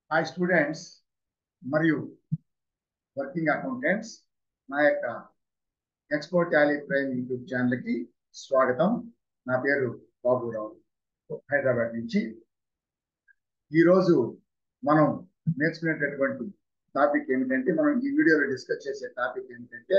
Hi students మరియు working accountants నా యొక్క ఎక్స్పోర్ట్ టాలీ ప్రైమ్ యూట్యూబ్ ఛానల్కి స్వాగతం నా పేరు బాబురావు హైదరాబాద్ నుంచి ఈరోజు మనం నేర్చుకునేటటువంటి టాపిక్ ఏమిటంటే మనం ఈ వీడియోలో డిస్కస్ చేసే టాపిక్ ఏమిటంటే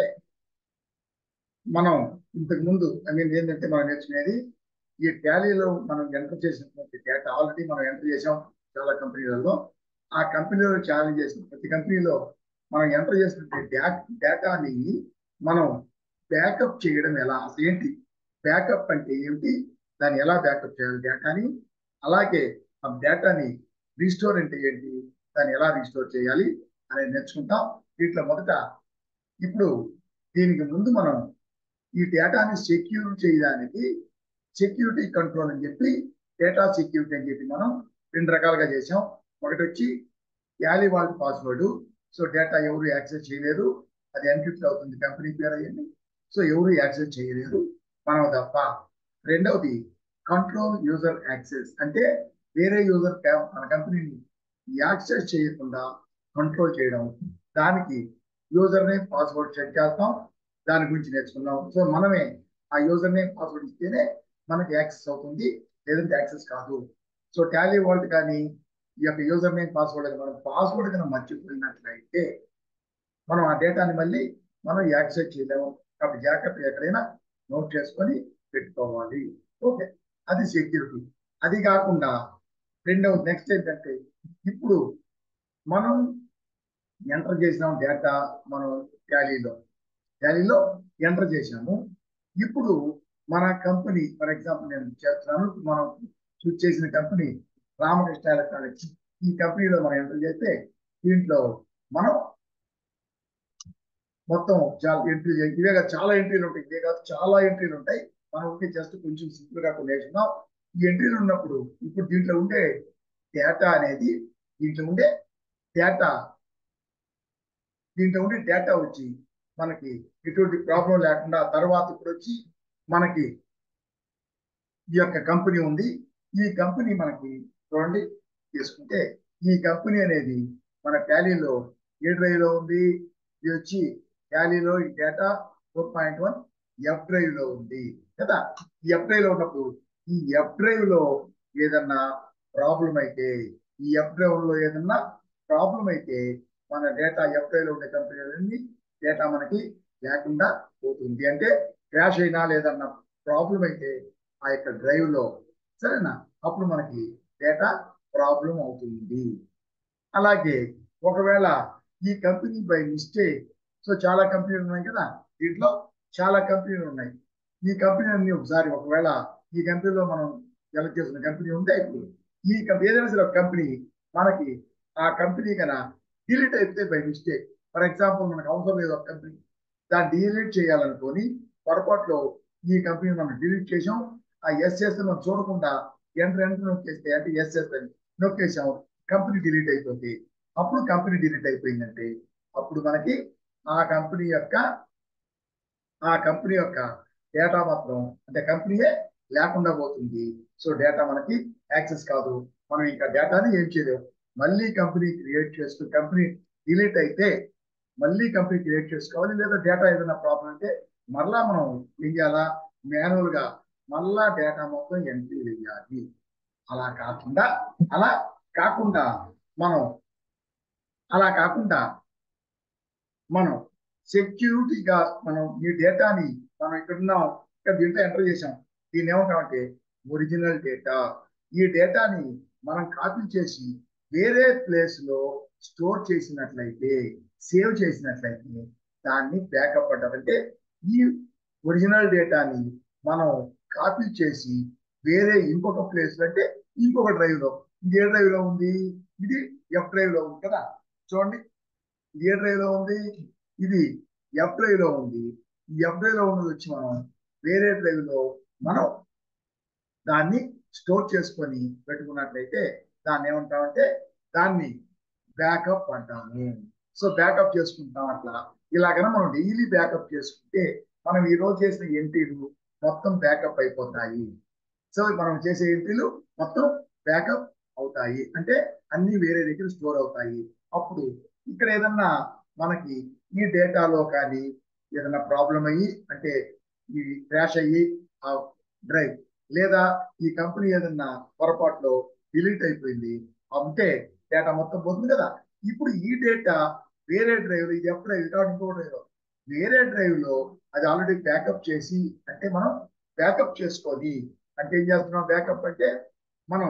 మనం ఇంతకు ముందు ఐ మీన్ ఏంటంటే మనం నేర్చుకునేది ఈ టాలీలో మనం ఎంటర్ చేసినటువంటి డేటా ఆల్రెడీ మనం ఎంటర్ చేసాం చాలా కంపెనీలలో ఆ కంపెనీలో ఛాలెంజ్ చేసిన ప్రతి కంపెనీలో మనం ఎంటర్ చేసినటువంటి డేటాని మనం బ్యాకప్ చేయడం ఎలా అసలు ఏంటి బ్యాకప్ అంటే ఏమిటి దాన్ని ఎలా బ్యాకప్ చేయాలి డేటాని అలాగే ఆ డేటాని రీస్టోర్ అంటే ఏంటి దాన్ని ఎలా రీస్టోర్ చేయాలి అనేది నేర్చుకుంటాం దీంట్లో మొదట ఇప్పుడు దీనికి ముందు మనం ఈ డేటాని సెక్యూర్ చేయడానికి సెక్యూరిటీ కంట్రోల్ అని చెప్పి డేటా సెక్యూరిటీ అని చెప్పి మనం రెండు రకాలుగా చేసాం ఒకటి వచ్చి Tally vault password so data ఎవరు యాక్సెస్ చేయలేరు అది ఎన్క్రిప్ట్ అవుతుంది కంపెనీ పేరు అయ్యింది సో ఎవరు యాక్సెస్ చేయలేరు మనం తప్ప రెండవది కంట్రోల్ యూజర్ యాక్సెస్ అంటే వేరే యూజర్ మన కంపెనీని యాక్సెస్ చేయకుండా కంట్రోల్ చేయడం దానికి యూజర్ నేమ్ పాస్వర్డ్ సెట్ చేస్తాం దాని గురించి నేర్చుకున్నాం సో మనమే ఆ యూజర్ నేమ్ పాస్వర్డ్ ఇస్తేనే మనకి యాక్సెస్ అవుతుంది లేదంటే యాక్సెస్ కాదు సో టాలీ వాల్ట్ కానీ ఈ యొక్క యూజర్ నేమ్ పాస్వర్డ్ అని మనం పాస్వర్డ్ కనుక మర్చిపోయినట్లయితే మనం ఆ డేటాని మళ్ళీ మనం యాక్సెస్ చేయలేము కాబట్టి జాగ్రత్త ఎక్కడైనా నోట్ చేసుకొని పెట్టుకోవాలి ఓకే అది సెక్యూరిటీ అది కాకుండా రెండవ నెక్స్ట్ ఏంటంటే ఇప్పుడు మనం ఎంటర్ చేసినాం డేటా మనం టాలీలో టాలీలో ఎంటర్ చేసాము ఇప్పుడు మన కంపెనీ ఫర్ ఎగ్జాంపుల్ నేను చేస్తున్నాను మనం చూస్ చేసిన కంపెనీ రామకృష్ణ ఎలక్ట్రానిక్స్ ఈ కంపెనీలో మనం ఎంటర్ చేస్తే దీంట్లో మనం మొత్తం చాలా ఎంట్రీ ఇవే కాదు చాలా ఎంట్రీలు ఉంటాయి ఇవే కాదు చాలా ఎంట్రీలు ఉంటాయి మనం ఉంటే జస్ట్ కొంచెం సింపుల్ గా కొన్ని వేసుకున్నాం ఈ ఎంట్రీలు ఉన్నప్పుడు ఇప్పుడు దీంట్లో ఉండే డేటా అనేది దీంట్లో ఉండే డేటా దీంట్లో ఉండే డేటా వచ్చి మనకి ఎటువంటి ప్రాబ్లం లేకుండా తర్వాత ఇప్పుడు వచ్చి మనకి ఈ యొక్క కంపెనీ ఉంది ఈ కంపెనీ మనకి చూడండి తీసుకుంటే ఈ కంపెనీ అనేది మన టాలీలో ఏ డ్రైవ్ లో ఉంది ఇది వచ్చి టాలీలో ఈ data four point one F drive లో ఉంది కదా ఈ ఎఫ్ డ్రైవ్ లో ఉన్నప్పుడు ఈ ఎఫ్ డ్రైవ్ లో ఏదన్నా ప్రాబ్లం అయితే ఈ ఎఫ్ డ్రైవ్ లో ఏదన్నా ప్రాబ్లం అయితే మన డేటా ఎఫ్ డ్రైవ్ లో ఉండే కంపెనీ డేటా మనకి లేకుండా పోతుంది అంటే క్రాష్ అయినా లేదన్నా ప్రాబ్లం అయితే ఆ యొక్క డ్రైవ్ లో సరేనా అప్పుడు మనకి డేటా ప్రాబ్లం అవుతుంది అలాగే ఒకవేళ ఈ కంపెనీ బై మిస్టేక్ సో చాలా కంపెనీలు ఉన్నాయి కదా దీంట్లో చాలా కంపెనీలు ఉన్నాయి ఈ కంపెనీ అన్ని ఒకసారి ఒకవేళ ఈ కంపెనీలో మనం సెలెక్ట్ చేసిన కంపెనీ ఉంటే ఇప్పుడు ఈ ఏదైనా సరే ఒక కంపెనీ మనకి ఆ కంపెనీ కన్నా డిలీట్ అయితే బై మిస్టేక్ ఫర్ ఎగ్జాంపుల్ మనకు అవసరం లేదు ఒక కంపెనీ దాన్ని డిలీట్ చేయాలనుకొని పొరపాట్లో ఈ కంపెనీ మనం డిలీట్ చేసాం ఆ ఎస్ఎస్ మనం చూడకుండా ఎంటర్ ఎంటర్ నొక్కేస్తే అంటే ఎస్ఎస్ అని నొక్కేసాం కంపెనీ డిలీట్ అయిపోతుంది అప్పుడు కంపెనీ డిలీట్ అయిపోయిందంటే అప్పుడు మనకి ఆ కంపెనీ యొక్క ఆ కంపెనీ యొక్క డేటా మాత్రం అంటే కంపెనీయే లేకుండా పోతుంది సో డేటా మనకి యాక్సెస్ కాదు మనం ఇంకా డేటాని ఏం చేయలేము మళ్ళీ కంపెనీ క్రియేట్ చేస్తూ కంపెనీ డిలీట్ అయితే మళ్ళీ కంపెనీ క్రియేట్ చేసుకోవాలి లేదా డేటా ఏదైనా ప్రాబ్లం అంటే మరలా మనం ఏం చేయాలా మాన్యువల్ గా మళ్ళా డేటా మొత్తం ఎంట్రీ వేయాలి అలా కాకుండా అలా కాకుండా మనం అలా కాకుండా మనం సెక్యూరిటీగా మనం ఈ డేటాని మనం ఇక్కడ ఉన్నాం ఇక్కడ దీంట్లో ఎంటర్ చేసాం దీన్ని ఏమంటామంటే ఒరిజినల్ డేటా ఈ డేటాని మనం కాపీ చేసి వేరే ప్లేస్ లో స్టోర్ చేసినట్లయితే సేవ్ చేసినట్లయితే దాన్ని బ్యాకప్ అంటారు అంటే ఈ ఒరిజినల్ డేటాని మనం కాపీ చేసి వేరే ఇంకొక ప్లేస్ అంటే ఇంకొక డ్రైవ్ లో ఇది ఏ డ్రైవ్ లో ఉంది ఇది ఎఫ్ డ్రైవ్ లో ఉంది కదా చూడండి ఇది ఏ డ్రైవ్ లో ఉంది ఇది ఎఫ్ డ్రైవ్ లో ఉంది ఈ ఎఫ్ డ్రైవ్ లో ఉన్నది వచ్చి మనం వేరే డ్రైవ్ లో మనం దాన్ని స్టోర్ చేసుకొని పెట్టుకున్నట్లయితే దాన్ని ఏమంటామంటే దాన్ని బ్యాకప్ అంటాము సో బ్యాకప్ చేసుకుంటాం అట్లా ఇలాగన మనం డైలీ బ్యాకప్ చేసుకుంటే మనం ఈ రోజు చేసిన ఎంట్రీలు మొత్తం బ్యాకప్ అయిపోతాయి సో మనం చేసే ఎంట్రీలు మొత్తం బ్యాకప్ అవుతాయి అవుతాయి అంటే అన్ని వేరే దగ్గర స్టోర్ అవుతాయి అప్పుడు ఇక్కడ ఏదన్నా మనకి ఈ డేటాలో కానీ ఏదైనా ప్రాబ్లం అయ్యి అంటే ఈ క్రాష్ అయ్యి ఆ డ్రైవ్ లేదా ఈ కంపెనీ ఏదన్నా పొరపాటులో డిలీట్ అయిపోయింది అంటే డేటా మొత్తం పోతుంది కదా ఇప్పుడు ఈ డేటా వేరే డ్రైవ్ ఇది ఎప్పుడు రికార్డ్ ఇంకో డ్రైవ్ వేరే డ్రైవ్ లో అది ఆల్రెడీ బ్యాకప్ చేసి అంటే మనం బ్యాకప్ చేసుకొని అంటే ఏం చేస్తున్నాం బ్యాకప్ అంటే మనం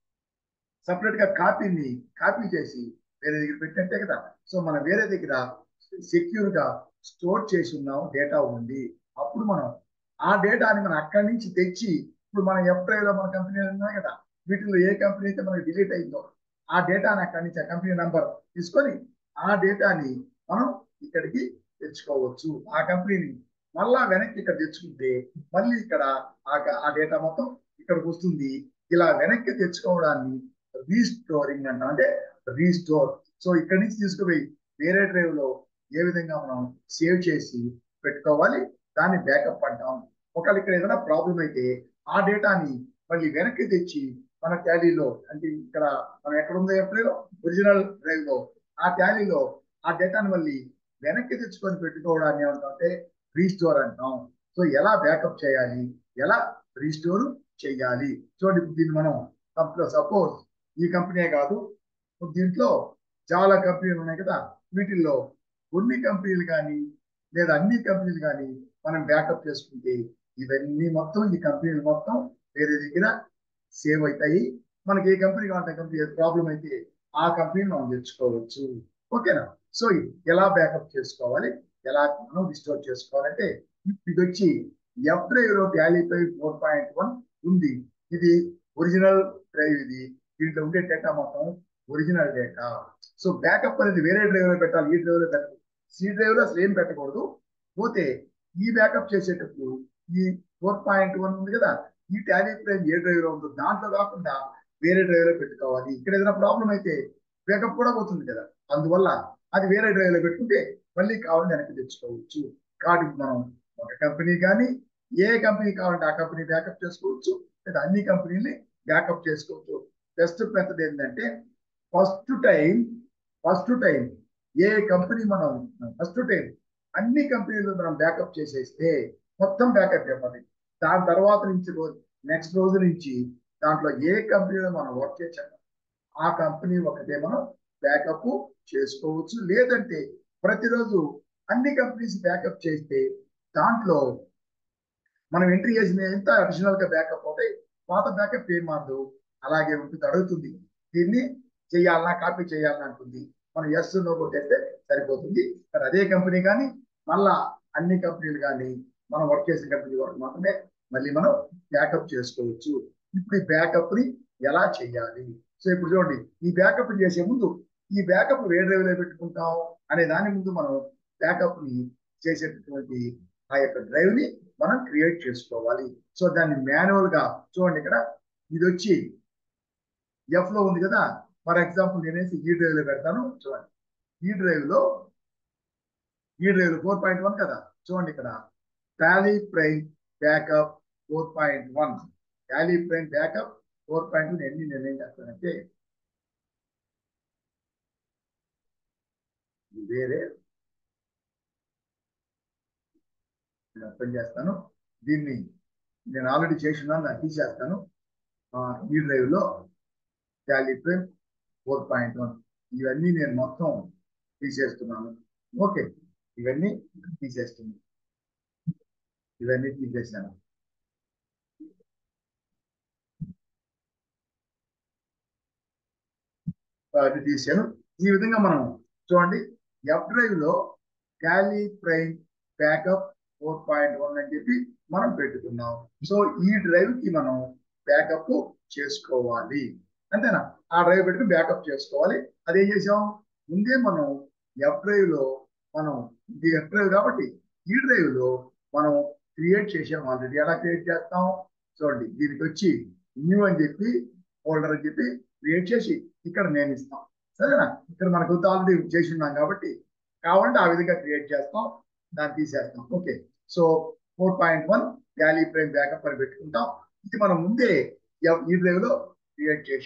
సపరేట్ గా కాపీని కాపీ చేసి వేరే దగ్గర పెట్టినట్టే కదా సో మనం వేరే దగ్గర సెక్యూర్ గా స్టోర్ చేసి ఉన్నాం డేటా ఉంది అప్పుడు మనం ఆ డేటాని మనం అక్కడి నుంచి తెచ్చి ఇప్పుడు మనం ఎఫ్ డ్రైవ్ లో మన కంపెనీ ఉన్నాయి కదా వీటిలో ఏ కంపెనీ అయితే మనకి డిలీట్ అయిందో ఆ డేటాని అక్కడి నుంచి ఆ కంపెనీ నంబర్ తీసుకొని ఆ డేటాని మనం ఇక్కడికి తెచ్చుకోవచ్చు ఆ కంపెనీని మళ్ళా వెనక్కి ఇక్కడ తెచ్చుకుంటే మళ్ళీ ఇక్కడ ఆ డేటా మొత్తం ఇక్కడికి వస్తుంది ఇలా వెనక్కి తెచ్చుకోవడాన్ని రీస్టోరింగ్ అంటాం అంటే రీస్టోర్ సో ఇక్కడి నుంచి తీసుకుపోయి వేరే డ్రైవ్ లో ఏ విధంగా మనం సేవ్ చేసి పెట్టుకోవాలి దాన్ని బ్యాకప్ అంటాం ఒకవేళ ఇక్కడ ఏదైనా ప్రాబ్లం అయితే ఆ డేటాని మళ్ళీ వెనక్కి తెచ్చి మన ట్యాలీలో అంటే ఇక్కడ మనం ఎక్కడ ఉందో ఎప్పుడో ఒరిజినల్ డ్రైవ్ లో ఆ ట్యాలీలో ఆ డేటాని మళ్ళీ వెనక్కి తెచ్చుకొని పెట్టుకోవడాన్ని ఏమంటే రీస్టోర్ అంటాం సో ఎలా బ్యాకప్ చేయాలి ఎలా రీస్టోర్ చేయాలి చూడండి దీన్ని మనం కంపెనీ సపోజ్ ఈ కంపెనీ కాదు దీంట్లో చాలా కంపెనీలు ఉన్నాయి కదా వీటిల్లో కొన్ని కంపెనీలు కానీ లేదా అన్ని కంపెనీలు కానీ మనం బ్యాకప్ చేసుకుంటే ఇవన్నీ మొత్తం ఈ కంపెనీలు మొత్తం వేరే దగ్గర సేవ్ అవుతాయి మనకి ఏ కంపెనీ కావాలంటే కంపెనీ ప్రాబ్లం అయితే ఆ కంపెనీని మనం తెచ్చుకోవచ్చు ఓకేనా సో ఎలా బ్యాకప్ చేసుకోవాలి ఎలా మనం రిస్టోర్ చేసుకోవాలంటే ఇది వచ్చి ఎఫ్ డ్రైవ్ లో Tally five four point one ఉంది ఇది ఒరిజినల్ డ్రైవ్ ఇది దీంట్లో ఉండే డేటా మొత్తం ఒరిజినల్ డేటా సో బ్యాకప్ అనేది వేరే డ్రైవ్ లో పెట్టాలి ఈ డ్రైవ్ లో పెట్టాలి సి డ్రైవ్ లో అసలు ఏం పెట్టకూడదు పోతే ఈ బ్యాకప్ చేసేటప్పుడు ఈ ఫోర్ పాయింట్ వన్ ఉంది కదా ఈ టాలీ ప్రైమ్ ఏ డ్రైవ్ లో ఉందో దాంట్లో కాకుండా వేరే డ్రైవ్ లో పెట్టుకోవాలి ఇక్కడ ఏదైనా ప్రాబ్లం అయితే బ్యాకప్ కూడా పోతుంది కదా అందువల్ల అది వేరే డ్రైవ్ లో పెట్టుకుంటే మళ్ళీ కావాలని వెనక్కి తెచ్చుకోవచ్చు కాబట్టి మనం ఒక కంపెనీ కానీ ఏ కంపెనీ కావాలంటే ఆ కంపెనీ బ్యాకప్ చేసుకోవచ్చు లేదా అన్ని కంపెనీని బ్యాకప్ చేసుకోవచ్చు బెస్ట్ మెథడ్ ఏంటంటే ఫస్ట్ టైం ఫస్ట్ టైం ఏ కంపెనీ మనం ఫస్ట్ టైం అన్ని కంపెనీలు మనం బ్యాకప్ చేసేస్తే మొత్తం బ్యాకప్ ఇవ్వాలి దాని తర్వాత నుంచి రోజు నెక్స్ట్ రోజు నుంచి దాంట్లో ఏ కంపెనీలో మనం వర్క్ చేసాం ఆ కంపెనీ ఒకటే మనం బ్యాకప్ చేసుకోవచ్చు లేదంటే ప్రతిరోజు అన్ని కంపెనీస్ బ్యాకప్ చేస్తే దాంట్లో మనం ఎంట్రీ చేసిన ఎంత అడిషనల్ గా బ్యాకప్ అవుతాయి పాత బ్యాకప్ ఏం మారదు అలాగే ఉంటుంది అడుగుతుంది దీన్ని చేయాలన్నా కాపీ చేయాలన్నా అంటుంది మనం ఎస్ నో కొట్టేస్తే సరిపోతుంది మరి అదే కంపెనీ కానీ మళ్ళా అన్ని కంపెనీలు కానీ మనం వర్క్ చేసిన కంపెనీ వరకు మాత్రమే మళ్ళీ మనం బ్యాకప్ చేసుకోవచ్చు ఇప్పుడు ఈ బ్యాకప్ ని ఎలా చేయాలి సో ఇప్పుడు చూడండి ఈ బ్యాకప్ చేసే ముందు ఈ బ్యాకప్ ఏ డ్రైవ్ లో పెట్టుకుంటాం అనే దాని ముందు మనం బ్యాకప్ ని చేసేటటువంటి ఆ యొక్క డ్రైవ్ ని మనం క్రియేట్ చేసుకోవాలి సో దాన్ని మాన్యువల్ గా చూడండి ఇక్కడ ఇది వచ్చి ఎఫ్ లో ఉంది కదా ఫర్ ఎగ్జాంపుల్ నేనేసి ఈ డ్రైవ్ లో పెడతాను చూడండి ఈ డ్రైవ్ లో ఈ డ్రైవ్ లో ఫోర్ పాయింట్ వన్ కదా చూడండి ఇక్కడ Tally Prime backup four point one Tally Prime backup four point one ఎన్ని నేను ఏం చేస్తానంటే వేరే నేను ఓపెన్ చేస్తాను దీన్ని నేను ఆల్రెడీ చేసినాను నాకు తీసేస్తాను ఈ డ్రైవ్ లో Tally Prime four point one ఇవన్నీ నేను మొత్తం తీసేస్తున్నాను ఓకే ఇవన్నీ తీసేస్తున్నాను ఇవన్నీ తీసేసాను అది తీసాను ఈ విధంగా మనం చూడండి ఎఫ్ డ్రైవ్ లో Tally Prime backup four point one అని చెప్పి మనం పెట్టుకున్నాం సో ఈ డ్రైవ్ కి మనం బ్యాకప్ చేసుకోవాలి అంతేనా ఆ డ్రైవ్ పెట్టుకుని బ్యాకప్ చేసుకోవాలి అదేం చేసాం ముందే మనం ఎఫ్ డ్రైవ్ లో మనం ఇది ఎఫ్ డ్రైవ్ కాబట్టి ఈ డ్రైవ్ లో మనం క్రియేట్ చేసాం ఆల్రెడీ ఎలా క్రియేట్ చేస్తాం చూడండి దీనికి వచ్చి న్యూ అని చెప్పి ఫోల్డర్ అని చెప్పి క్రియేట్ చేసి ఇక్కడ నేను ఇస్తాం సరేనా ఇక్కడ మనకు ఆల్రెడీ చేసి ఉన్నాం కాబట్టి కావాలంటే ఆ విధంగా క్రియేట్ చేస్తాం దాన్ని తీసేస్తాం okay so four point one Tally Prime backup అని పెట్టుకుంటాం ఇది మనం ముందే ఈ డ్రైవ్ లో క్రియేట్ చేసాం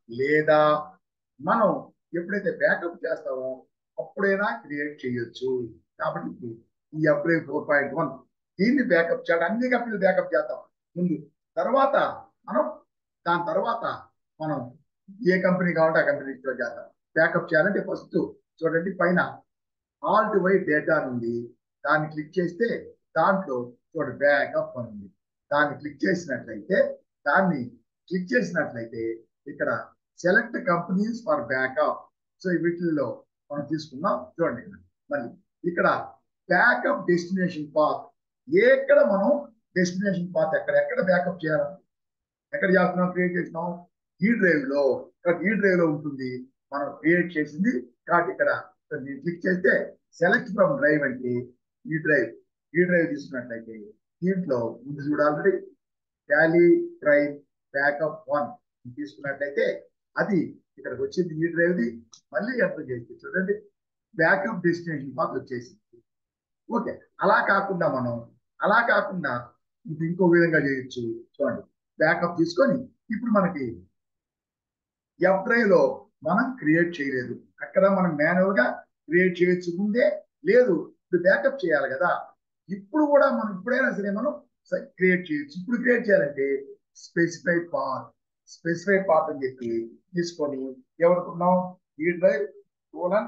లేదా మనం ఎప్పుడైతే బ్యాకప్ చేస్తామో అప్పుడైనా క్రియేట్ చేయొచ్చు కాబట్టి ఇప్పుడు ఈ అప్లై ఫోర్ పాయింట్ వన్ దీన్ని బ్యాకప్ చేయడం అన్ని కంపెనీలు బ్యాకప్ చేస్తాం ముందు తర్వాత మనం దాని తర్వాత మనం ఏ కంపెనీ కావాలంటే ఆ కంపెనీ చేద్దాం బ్యాకప్ చేయాలంటే ఫస్ట్ చూడండి పైన ఆల్ట్ వై డేటా ఉంది దాన్ని క్లిక్ చేస్తే దాంట్లో చూడండి బ్యాకప్ అని ఉంది దాన్ని క్లిక్ చేసినట్లయితే దాన్ని క్లిక్ చేసినట్లయితే ఇక్కడ select companies for backup so వీటిల్లో మనం తీసుకుందాం చూడండి ఇక్కడ. మళ్ళీ ఇక్కడ బ్యాకప్ డెస్టినేషన్ పాత్ ఎక్కడ మనం డెస్టినేషన్ పాత్ ఎక్కడ ఎక్కడ బ్యాకప్ చేయాలి ఎక్కడ చేస్తున్నాం క్రియేట్ చేసినాం ఈ డ్రైవ్ లో ఇక్కడ ఈ డ్రైవ్ లో ఉంటుంది మనం క్రియేట్ చేసింది కాబట్టి ఇక్కడ నేను క్లిక్ చేస్తే సెలెక్ట్ ఫ్రమ్ డ్రైవ్ అంటే ఈ డ్రైవ్ ఈ డ్రైవ్ తీసుకున్నట్లయితే దీంట్లో ముందు చూడాలి టాలీ డ్రైవ్ బ్యాకప్ వన్ తీసుకున్నట్లయితే అది ఇక్కడికి వచ్చింది ఈ డ్రైవ్ది మళ్ళీ ఎంటర్ చేసి చూడండి బ్యాకప్ డెస్టినేషన్ పాత్ వచ్చేసింది ఓకే అలా కాకుండా మనం అలా కాకుండా ఇది ఇంకో విధంగా చేయొచ్చు చూడండి బ్యాకప్ తీసుకొని ఇప్పుడు మనకి ఎఫ్ డ్రైవ్ లో మనం క్రియేట్ చేయలేదు అక్కడ మనం మాన్యువల్ గా క్రియేట్ చేయొచ్చు ముందే లేదు ఇప్పుడు బ్యాకప్ చేయాలి కదా ఇప్పుడు కూడా మనం ఇప్పుడైనా సరే మనం క్రియేట్ చేయొచ్చు ఇప్పుడు క్రియేట్ చేయాలంటే స్పెసిఫై పాత్ స్పెసిఫై పాత్ అని చెప్పి తీసుకొని ఎవరుకున్నాం ఈ డ్రైవ్ కోలన్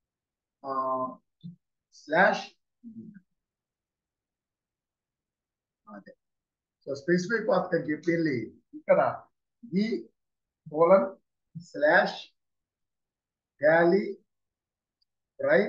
స్లాష్ అదే సో స్పెసిఫై పాత్ అని చెప్పి వెళ్ళి ఇక్కడ ఈ colon slash Tally drive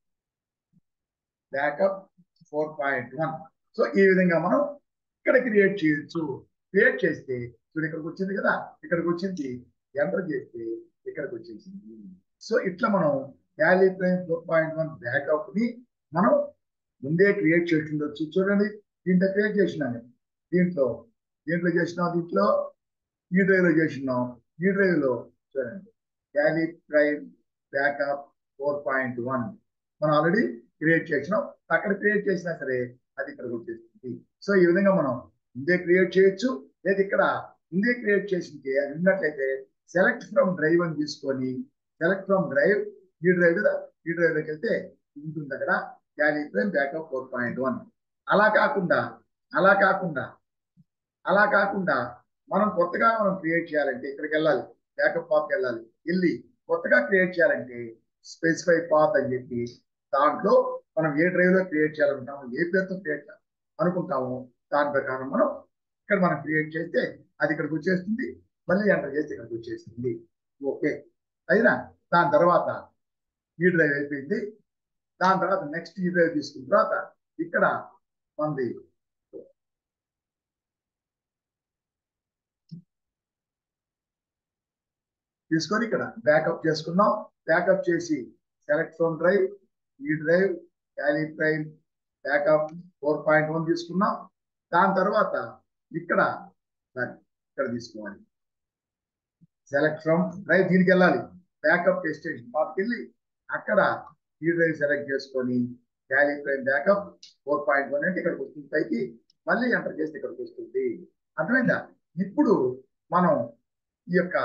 backup four point one so ఈ విధంగా మనం ఇక్కడ క్రియేట్ చేయొచ్చు క్రియేట్ చేస్తే చూడు ఇక్కడికి వచ్చింది కదా ఇక్కడికి వచ్చింది ఎంటర్ చేస్తే ఇక్కడికి వచ్చేసింది సో ఇట్లా మనం Tally Prime four point one backup ని మనం ముందే క్రియేట్ చేసి ఉండొచ్చు చూడండి దీంట్లో క్రియేట్ చేసినాను దీంట్లో దీంట్లో చేసినాం దీంట్లో ఈ డ్రైవ్ లో చేసినాం ఈ డ్రైవ్ లో చూడండి Tally Prime backup four point one మనం ఆల్రెడీ క్రియేట్ చేసినాం అక్కడ క్రియేట్ చేసినా సరే అది ఇక్కడికి వచ్చేస్తుంది సో ఈ విధంగా మనం ముందే క్రియేట్ చేయొచ్చు లేదా ఇక్కడ ముందే క్రియేట్ చేసింది అది ఉన్నట్లయితే సెలెక్ట్ ఫ్రమ్ డ్రైవ్ అని తీసుకొని సెలెక్ట్ ఫ్రమ్ డ్రైవ్ ఈ డ్రైవ్ కదా ఈ డ్రైవ్ లోకి వెళ్తే ఉంటుంది అక్కడ Tally Prime backup four point one అలా కాకుండా అలా కాకుండా అలా కాకుండా మనం కొత్తగా మనం క్రియేట్ చేయాలంటే ఇక్కడికి వెళ్ళాలి బ్యాకప్ పాత్కి వెళ్ళాలి వెళ్ళి కొత్తగా క్రియేట్ చేయాలంటే స్పెసిఫై పాత్ అని చెప్పి దాంట్లో మనం ఏ డ్రైవ్ లో క్రియేట్ చేయాలనుకుంటాము ఏ పేరుతో క్రియేట్ అనుకుంటాము దాని ప్రకారం మనం ఇక్కడ మనం క్రియేట్ చేస్తే అది ఇక్కడికి వచ్చేస్తుంది మళ్ళీ ఎంటర్ చేస్తే ఇక్కడికి వచ్చేస్తుంది ఓకే అయినా దాని తర్వాత ఈ డ్రైవ్ అయిపోయింది దాని తర్వాత నెక్స్ట్ ఈ డ్రైవ్ తీసుకున్న తర్వాత ఇక్కడ మనది తీసుకొని ఇక్కడ బ్యాకప్ చేసుకున్నాం బ్యాకప్ చేసి సెలెక్ట్ ఫ్రమ్ డ్రైవ్ ఈ drive Tally Prime backup four point one తీసుకున్నాం దాని తర్వాత ఇక్కడ ఇక్కడ తీసుకోవాలి సెలెక్ట్ ఫ్రమ్ డ్రైవ్ దీనికి వెళ్ళాలి బ్యాకప్ డెస్టినేషన్ పాత్కి వెళ్ళి అక్కడ ఈ డ్రైవ్ సెలెక్ట్ చేసుకొని Tally Prime backup four point one అంటే ఇక్కడికి వస్తుంది పైకి మళ్ళీ ఎంటర్ చేస్తే ఇక్కడికి వస్తుంది అర్థమైందా ఇప్పుడు మనం ఈ యొక్క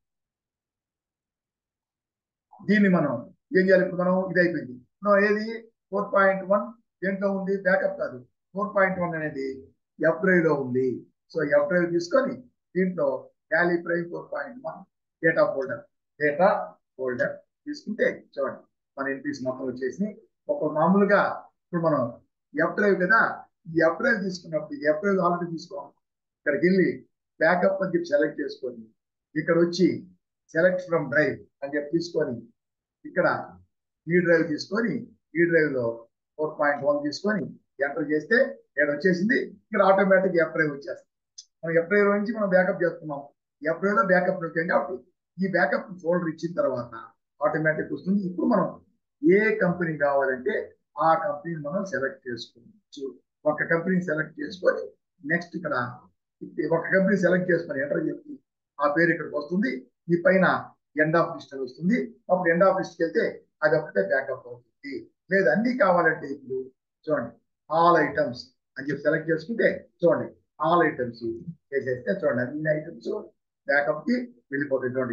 దీన్ని మనం ఏం చేయాలి ఇప్పుడు మనం ఇది అయిపోయింది మనం ఏది ఫోర్ పాయింట్ వన్ దేంట్లో ఉంది బ్యాకప్ కాదు ఫోర్ పాయింట్ వన్ అనేది ఎఫ్ డ్రైవ్ లో ఉంది సో ఎఫ్ డ్రైవ్ తీసుకొని దీంట్లో Tally Prime four point one data folder data folder తీసుకుంటే చూడండి మన ఎంపీస్ మొత్తం వచ్చేసి ఒక మామూలుగా ఇప్పుడు మనం ఎఫ్ డ్రైవ్ కదా ఈ ఎఫ్ డ్రైవ్ తీసుకున్నప్పుడు ఇది ఎఫ్ డ్రైవ్ ఆల్రెడీ తీసుకోవాలి ఇక్కడికి వెళ్ళి బ్యాకప్ అని చెప్పి సెలెక్ట్ చేసుకొని ఇక్కడ వచ్చి సెలెక్ట్ ఫ్రమ్ డ్రైవ్ అని చెప్పి తీసుకొని ఇక్కడ ఈ డ్రైవ్ తీసుకొని ఈ డ్రైవ్ లో ఫోర్ పాయింట్ వన్ తీసుకొని ఎంటర్ చేస్తే ఇక్కడ వచ్చేసింది ఇక్కడ ఆటోమేటిక్ ఎఫ్ డ్రైవ్ వచ్చేస్తుంది మనం ఎఫ్ డ్రైవ్ నుంచి మనం బ్యాకప్ చేస్తున్నాం ఎఫ్ డ్రైవ్ లో బ్యాకప్ నొక్కాం కాబట్టి ఈ బ్యాకప్ ఫోల్డర్ ఇచ్చిన తర్వాత ఆటోమేటిక్ వస్తుంది ఇప్పుడు మనం ఏ కంపెనీ కావాలంటే ఆ కంపెనీని మనం సెలెక్ట్ చేసుకోవచ్చు ఒక కంపెనీ సెలెక్ట్ చేసుకొని నెక్స్ట్ ఇక్కడ ఒక కంపెనీ సెలెక్ట్ చేసుకొని ఎంటర్ చేసి ఆ పేరు ఇక్కడికి వస్తుంది ఈ పైన ఎండ్ ఆఫ్ లిస్ట్ అని వస్తుంది అప్పుడు ఎండ్ ఆఫ్ లిస్ట్కి వెళ్తే అది ఒకటే బ్యాకప్ అవుతుంది లేదు అన్ని కావాలంటే ఇప్పుడు చూడండి ఆల్ ఐటమ్స్ అని చెప్పి సెలెక్ట్ చేసుకుంటే చూడండి ఆల్ ఐటమ్స్ చేసేస్తే చూడండి అన్ని ఐటమ్స్ బ్యాకప్ కి వెళ్ళిపోతాయి చూడండి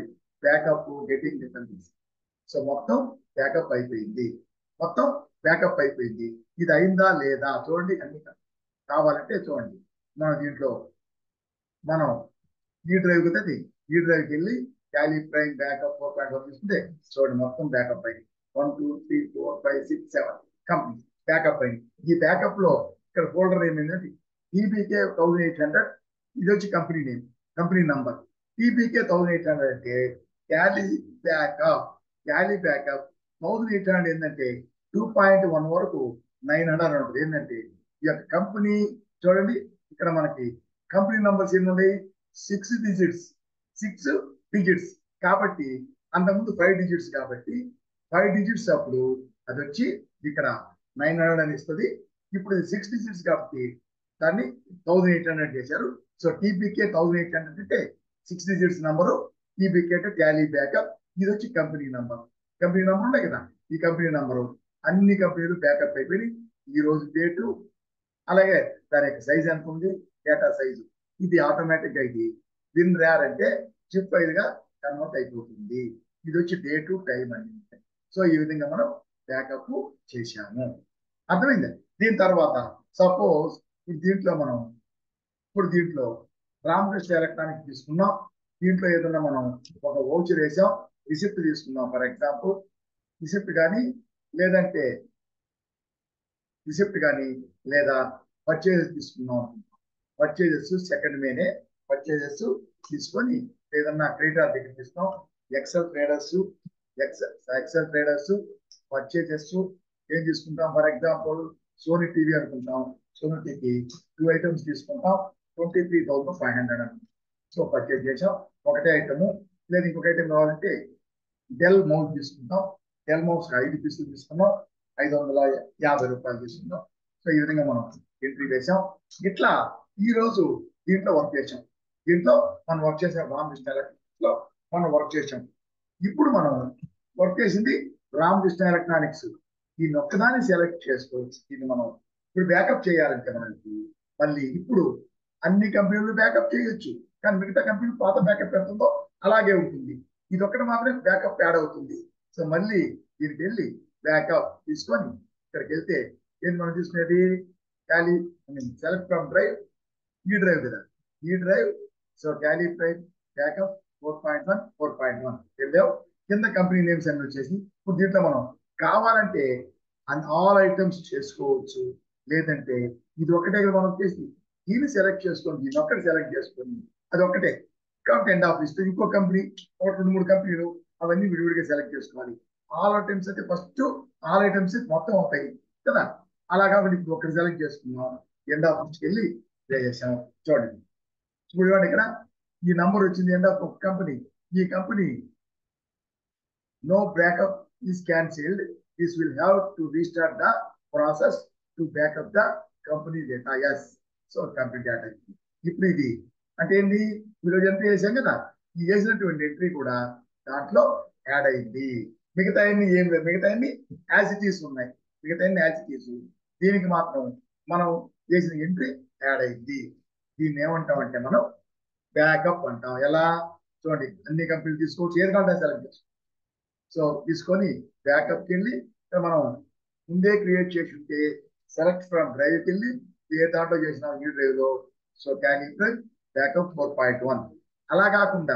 బ్యాకప్ గెటింగ్ డిపెండెన్సీ సో మొత్తం బ్యాకప్ అయిపోయింది మొత్తం బ్యాకప్ అయిపోయింది ఇది అయిందా లేదా చూడండి అన్ని కావాలంటే చూడండి మనం దీంట్లో మనం ఈ డ్రైవ్ కదా ఈ డ్రైవ్కి వెళ్ళి Tally Prime backup four point one తీసుకుంటే చూడండి మొత్తం బ్యాకప్ అయింది one two three four five six seven company backup అయింది ఈ బ్యాకప్ లో ఇక్కడ ఫోల్డర్ ఏమైందంటే టీబీకే థౌసండ్ ఎయిట్ హండ్రెడ్ ఇది వచ్చి company name company number TBK thousand eight hundred అంటే Tally backup Tally backup thousand eight hundred ఏంటంటే టూ పాయింట్ వన్ వరకు నైన్ హండ్రెడ్ ఉంటుంది ఏంటంటే ఈ యొక్క కంపెనీ చూడండి ఇక్కడ మనకి కంపెనీ నంబర్స్ ఎన్ని ఉన్నాయి సిక్స్ డిజిట్స్ సిక్స్ డిజిట్స్ కాబట్టి అంతకుముందు ఫైవ్ డిజిట్స్ కాబట్టి ఫైవ్ డిజిట్స్ అప్పుడు అది వచ్చి ఇక్కడ నైన్ హండ్రెడ్ అని ఇస్తుంది ఇప్పుడు ఇది సిక్స్ డిజిట్స్ కాబట్టి దాన్ని థౌసండ్ ఎయిట్ హండ్రెడ్ చేశారు so TBK thousand eight hundred అంటే సిక్స్ డిజిట్స్ నంబరు టీబీకే అంటే ట్యాలీ బ్యాకప్ ఇది వచ్చి కంపెనీ నంబర్ కంపెనీ నంబర్ ఉన్నాయి కదా ఈ కంపెనీ నంబరు అన్ని కంపెనీలు బ్యాకప్ అయిపోయి ఈ రోజు డేటు అలాగే దాని యొక్క సైజ్ ఎంత ఉంది డేటా సైజు ఇది ఆటోమేటిక్ గా ఇది విన్ రేర్ అంటే చిప్ ఫైల్ గా కన్వర్ట్ అయిపోతుంది ఇది వచ్చి డేటు టైం అని సో ఈ విధంగా మనం బ్యాకప్ చేశాము అర్థమైంది దీని తర్వాత సపోజ్ దీంట్లో మనం ఇప్పుడు దీంట్లో రామకృష్ణ ఎలక్ట్రానిక్ తీసుకున్నాం దీంట్లో ఏదైనా మనం ఒక ఓచర్ వేసాం రిసిప్ట్ తీసుకున్నాం ఫర్ ఎగ్జాంపుల్ రిసిప్ట్ కానీ లేదంటే రిసిప్ట్ కానీ లేదా పర్చేజెస్ తీసుకున్నాం పర్చేజెస్ సెకండ్ మేనే పర్చేజెస్ తీసుకొని ఏదన్నా క్రెడిటార్ దగ్గర తీస్తాం Excel traders Excel Excel traders purchases ఏం తీసుకుంటాం ఫర్ ఎగ్జాంపుల్ సోనీ టీవీ అనుకుంటాం సోనీ టీవీ టూ ఐటమ్స్ తీసుకుంటాం twenty three thousand five hundred అనుకుంటాం సో పర్చేజ్ చేసాం ఒకటే ఐటమ్ లేదు ఇంకొక ఐటమ్ కావాలంటే డెల్ మౌస్ తీసుకుంటాం డెల్ మౌస్ ఐదు పీసులు తీసుకున్నాం ఐదు వందల యాభై రూపాయలు తీసుకున్నాం సో ఈ విధంగా మనం ఎంట్రీ వేసాం ఇట్లా ఈ రోజు దీంట్లో వర్క్ చేసాం దీంట్లో మనం వర్క్ చేసాం రామకృష్ణ ఎలక్ట్రానిక్స్ లో మనం వర్క్ చేసాం ఇప్పుడు మనం వర్క్ చేసింది రామకృష్ణ ఎలక్ట్రానిక్స్ దీన్ని ఒక్కదాన్ని సెలెక్ట్ చేసుకోవచ్చు దీన్ని మనం ఇప్పుడు బ్యాకప్ చేయాలంటే మనకి మళ్ళీ ఇప్పుడు అన్ని కంపెనీలు బ్యాకప్ చేయొచ్చు కానీ మిగతా కంపెనీలు పాత బ్యాకప్ ఎంతుందో అలాగే ఉంటుంది ఇది ఒక్కటి మాత్రమే బ్యాకప్ యాడ్ అవుతుంది సో మళ్ళీ దీనికి వెళ్ళి బ్యాకప్ తీసుకొని ఇక్కడికి వెళ్తే ఏంటి మనం తీసుకునేది Tally I mean select from drive ఈ డ్రైవ్ కదా ఈ drive so Tally drive backup four point one four point one వెళ్ళావు కింద కంపెనీ నేమ్స్ అన్ని వచ్చేసి ఇప్పుడు దీంట్లో మనం కావాలంటే ఆల్ ఐటమ్స్ చేసుకోవచ్చు లేదంటే ఇది ఒకటే కదా మనం చేసి దీన్ని సెలెక్ట్ చేసుకొని దీన్ని ఒక్కటి సెలెక్ట్ చేసుకొని అది ఒక్కటే కాబట్టి ఎండ్ ఆఫ్ లిస్ట్ ఇంకో కంపెనీ ఒక రెండు మూడు కంపెనీలు అవన్నీ విడివిడిగా సెలెక్ట్ చేసుకోవాలి ఆల్ ఐటమ్స్ అయితే ఫస్ట్ ఆల్ ఐటమ్స్ మొత్తం అవుతాయి కదా అలా కాబట్టి ఇప్పుడు ఒకటి సెలెక్ట్ చేసుకున్నాం ఎండ్ ఆఫ్ లిస్ట్కి వెళ్ళి ప్లే చేసాం చూడండి ఇప్పుడు చూడండి ఇక్కడ ఈ నంబర్ వచ్చింది ఎండ్ ఆఫ్ ఒక కంపెనీ ఈ company no backup is cancelled this will have to restart the process to backup the company data yes so company data ఇప్పుడు ఇది అంటే ఏంటి ఈరోజు ఎంట్రీ చేసాం కదా ఈ చేసినటువంటి ఎంట్రీ కూడా దాంట్లో యాడ్ అయింది మిగతా అన్ని ఏం లేదు మిగతా అన్ని యాసిటీస్ ఉన్నాయి మిగతా అన్ని యాసిటీస్ దీనికి మాత్రం మనం చేసిన ఎంట్రీ యాడ్ అయింది దీన్ని ఏమంటాం అంటే మనం బ్యాకప్ అంటాం ఎలా చూడండి అన్ని కంపెనీలు తీసుకోవచ్చు ఏది కావాలంటే సెలెక్ట్ చేసుకోవచ్చు సో తీసుకొని బ్యాకప్కి వెళ్ళి మనం ముందే క్రియేట్ చేసి ఉంటే సెలెక్ట్ ఫ్రమ్ డ్రైవ్కి వెళ్ళి ఏ దాంట్లో చేసిన ఈ డ్రైవ్ లో so can backup four point one అలా కాకుండా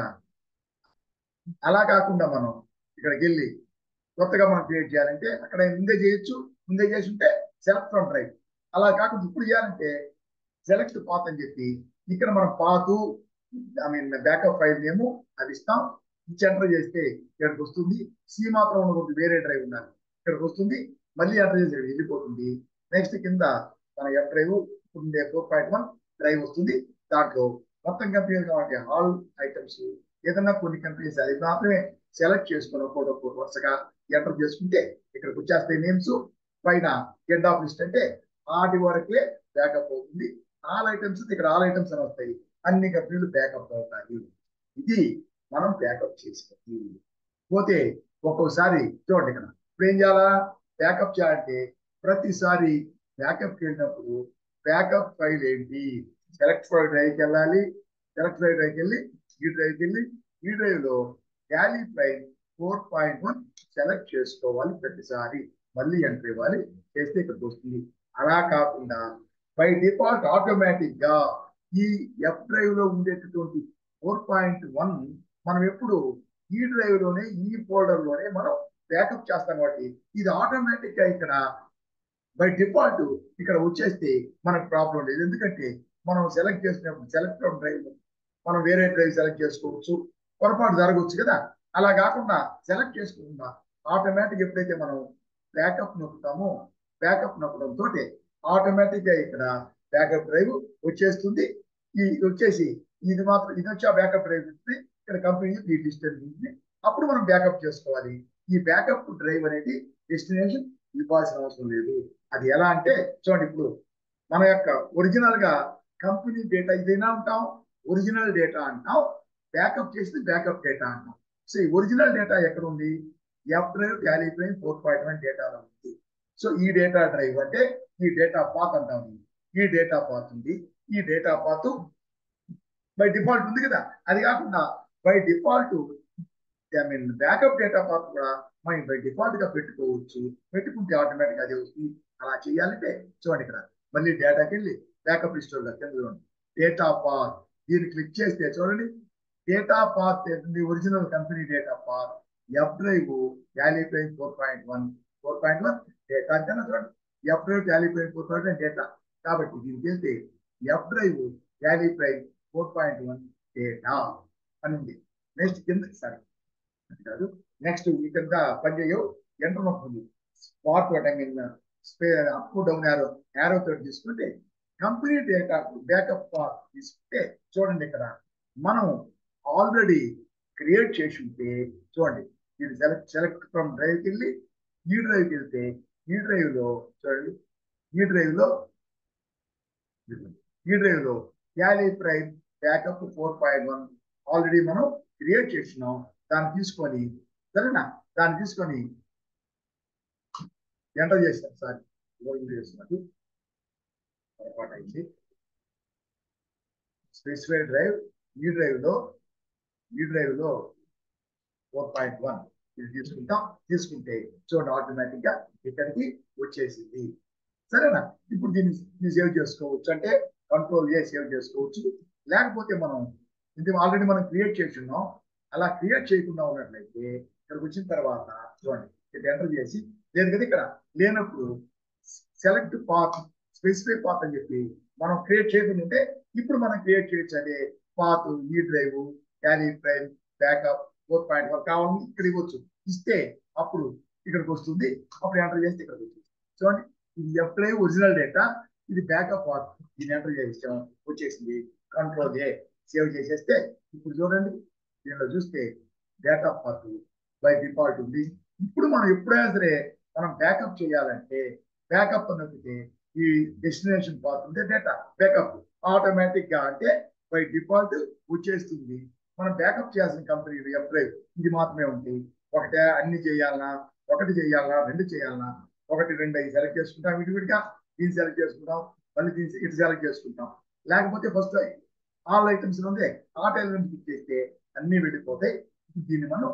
అలా కాకుండా మనం ఇక్కడికి వెళ్ళి కొత్తగా మనం క్రియేట్ చేయాలంటే అక్కడ ముందే చేయొచ్చు ముందే చేసి ఉంటే సెలెక్ట్ ఫ్రమ్ డ్రైవ్ అలా కాకుండా ఇప్పుడు చేయాలంటే సెలెక్ట్ పాత్ అని చెప్పి ఇక్కడ మనం path I mean backup file name అది ఇస్తాం ఇచ్చి ఎంటర్ చేస్తే ఇక్కడికి వస్తుంది సి మాత్రం ఉండకూడదు వేరే డ్రైవ్ ఉండాలి ఇక్కడికి వస్తుంది మళ్ళీ ఎంటర్ చేసి వెళ్ళిపోతుంది నెక్స్ట్ కింద మన ఎఫ్ డ్రైవ్ ఉండే ఫోర్ పాయింట్ వన్ డ్రైవ్ వస్తుంది దాంట్లో మొత్తం కంపెనీలు కాబట్టి ఆల్ ఐటమ్స్ ఏదన్నా కొన్ని కంపెనీస్ అది మాత్రమే సెలెక్ట్ చేసుకుని ఒక్కోటి ఒక్కోటి వరుసగా ఎంటర్ చేసుకుంటే ఇక్కడికి వచ్చేస్తాయి నేమ్స్ పైన ఎండ్ ఆఫ్ లిస్ట్ అంటే వాటి వరకే బ్యాకప్ అవుతుంది ఆల్ ఐటమ్స్ ఇక్కడ ఆల్ ఐటమ్స్ అని వస్తాయి అన్ని కంపెనీలు బ్యాకప్ అవుతాయి ఇది మనం బ్యాకప్ చేసుకోవాలి పోతే ఒక్కోసారి చూడండి ఇక్కడ ఇప్పుడు ఏం చేయాలా బ్యాకప్ చేయాలంటే ప్రతిసారి బ్యాకప్కి వెళ్ళినప్పుడు బ్యాకప్ ఫైల్ ఏంటి సెలెక్ట్ ఫైల్ డ్రైవ్కి వెళ్ళాలి సెలెక్ట్ ఫైల్ డ్రైవ్కి వెళ్ళి ఈ డ్రైవ్కి వెళ్ళి ఈ డ్రైవ్ లో Tally Prime four point one select చేసుకోవాలి ప్రతిసారి మళ్ళీ ఎంటర్ ఇవ్వాలి చేస్తే ఇక్కడికి వస్తుంది అలా కాకుండా బై డిఫాల్ట్ ఆటోమేటిక్ గా ఈ ఎఫ్ డ్రైవ్ లో ఉండేటటువంటి ఫోర్ పాయింట్ వన్ మనం ఎప్పుడు ఈ డ్రైవ్ లోనే ఈ ఫోల్డర్ లోనే మనం బ్యాకప్ చేస్తాం కాబట్టి ఇది ఆటోమేటిక్ గా ఇక్కడ బై డిఫాల్ట్ ఇక్కడ వచ్చేస్తే మనకు ప్రాబ్లం లేదు ఎందుకంటే మనం సెలెక్ట్ చేసినప్పుడు సెలెక్ట్ డ్రైవ్ మనం వేరే డ్రైవ్ సెలెక్ట్ చేసుకోవచ్చు పొరపాటు జరగవచ్చు కదా అలా కాకుండా సెలెక్ట్ చేసుకోకుండా ఆటోమేటిక్ ఎప్పుడైతే మనం బ్యాకప్ నొక్కుతామో బ్యాకప్ నొక్కడం తోటే ఆటోమేటిక్ గా ఇక్కడ బ్యాకప్ డ్రైవ్ వచ్చేస్తుంది ఈ వచ్చేసి ఇది మాత్రం ఇది వచ్చి ఆ బ్యాకప్ డ్రైవ్ ఉంటుంది ఇక్కడ కంపెనీ ఈ డిస్టెన్స్ ఉంటుంది అప్పుడు మనం బ్యాకప్ చేసుకోవాలి ఈ బ్యాకప్ డ్రైవ్ అనేది డెస్టినేషన్ ఇవ్వాల్సిన అవసరం లేదు అది ఎలా అంటే చూడండి ఇప్పుడు మన యొక్క ఒరిజినల్ గా కంపెనీ డేటా ఇదైనా ఉంటాం ఒరిజినల్ డేటా అంటాం బ్యాకప్ చేస్తే బ్యాకప్ డేటా అంటాం సో ఈ ఒరిజినల్ డేటా ఎక్కడ ఉంది F drive Tally drive four point one డేటాలో ఉంది సో ఈ డేటా డ్రైవ్ అంటే ఈ డేటా పాత్ అంటాం ఈ డేటా పాత్ ఉంది ఈ డేటా పాత్ బై డిఫాల్ట్ ఉంది కదా అది కాకుండా by default I mean backup data path కూడా మనం బై డిఫాల్ట్ గా పెట్టుకోవచ్చు పెట్టుకుంటే ఆటోమేటిక్ అదే వస్తుంది అలా చేయాలంటే చూడండి ఇక్కడ మళ్ళీ డేటాకి వెళ్ళి బ్యాకప్ లిస్టోర్ కింద చూడండి డేటా పాత్ దీన్ని క్లిక్ చేస్తే చూడండి data path original company data path F drive Tally Prime four point one four point one data అంతేనా చూడండి F drive Tally Prime four point one data కాబట్టి దీనికి వెళ్తే F drive Tally Prime four point one data అని ఉంది next కింద సరే కాదు నెక్స్ట్ ఈ కింద పనిచేయవు ఎంటర్ నొక్కుంది స్పాట్ ఐ మీన్ స్పే అప్ డౌన్ యారో యారో తోటి తీసుకుంటే కంపెనీ డేటా బ్యాకప్ పాత్ తీసుకుంటే చూడండి ఇక్కడ మనం ఆల్రెడీ క్రియేట్ చేసి ఉంటే చూడండి ఇది సెలెక్ట్ సెలెక్ట్ ఫ్రమ్ డ్రైవ్కి వెళ్ళి ఈ డ్రైవ్కి వెళ్తే ఈ డ్రైవ్ లో చూడండి ఈ డ్రైవ్ లో ఈ డ్రైవ్ లో Tally Prime backup four point one already మనం క్రియేట్ చేసినాం దాన్ని తీసుకొని సరేనా దాన్ని తీసుకొని ఎంటర్ చేస్తాం సార్ చేస్తున్నట్టు పొరపాటు అయింది స్పెసిఫై డ్రైవ్ ఈ డ్రైవ్ లో ఈ డ్రైవ్ లో ఫోర్ పాయింట్ వన్ ఇది తీసుకుంటాం తీసుకుంటే చూడండి ఆటోమేటిక్ గా ఇక్కడికి వచ్చేసింది సరేనా ఇప్పుడు దీన్ని దీన్ని సేవ్ చేసుకోవచ్చు అంటే కంట్రోల్ ఏ సేవ్ చేసుకోవచ్చు లేకపోతే మనం ఇది ఆల్రెడీ మనం క్రియేట్ చేసి ఉన్నాం అలా క్రియేట్ చేయకుండా ఉన్నట్లయితే ఇక్కడికి వచ్చిన తర్వాత చూడండి ఇక్కడ ఎంటర్ చేసి లేదు కదా ఇక్కడ లేనప్పుడు సెలెక్ట్ పాత్ స్పెసిఫై పాత్ అని చెప్పి మనం క్రియేట్ చేయకుండా ఉంటే ఇప్పుడు మనం క్రియేట్ చేయొచ్చు అదే పాత్ ఈ drive Tally Prime backup four point one కావాలని ఇక్కడ ఇవ్వచ్చు ఇస్తే అప్పుడు ఇక్కడికి వస్తుంది అప్పుడు ఎంటర్ చేస్తే ఇక్కడికి వస్తుంది చూడండి ఇది ఎఫ్ డ్రైవ్ ఒరిజినల్ డేటా ఇది బ్యాకప్ పాత్ దీన్ని ఎంటర్ చేసాం వచ్చేసింది కంట్రోల్ ఏ సేవ్ చేసేస్తే ఇప్పుడు చూడండి దీనిలో చూస్తే డేటా పాత్ బై డిఫాల్ట్ ఉంది ఇప్పుడు మనం ఎప్పుడైనా సరే మనం బ్యాకప్ చేయాలంటే బ్యాకప్ నొక్కితే ఈ డెస్టినేషన్ పాత్ ఉంటే డేటా బ్యాకప్ ఆటోమేటిక్ గా అంటే బై డిఫాల్ట్ వచ్చేస్తుంది మనం బ్యాకప్ చేయాల్సిన కంపెనీ ఎఫ్ డ్రైవ్ ఇది మాత్రమే ఉంటాయి ఒకటే అన్ని చేయాలన్నా ఒకటి చేయాలన్నా రెండు చేయాలన్నా ఒకటి రెండు అవి సెలెక్ట్ చేసుకుంటాం విడివిడిగా దీన్ని సెలెక్ట్ చేసుకుంటాం మళ్ళీ దీన్ని ఇటు సెలెక్ట్ చేసుకుంటాం లేకపోతే ఫస్ట్ ఆల్ ఐటమ్స్ ఉంది ఆ ఎలిమెంట్ క్లిక్ చేస్తే అన్ని వెళ్ళిపోతాయి దీన్ని మనం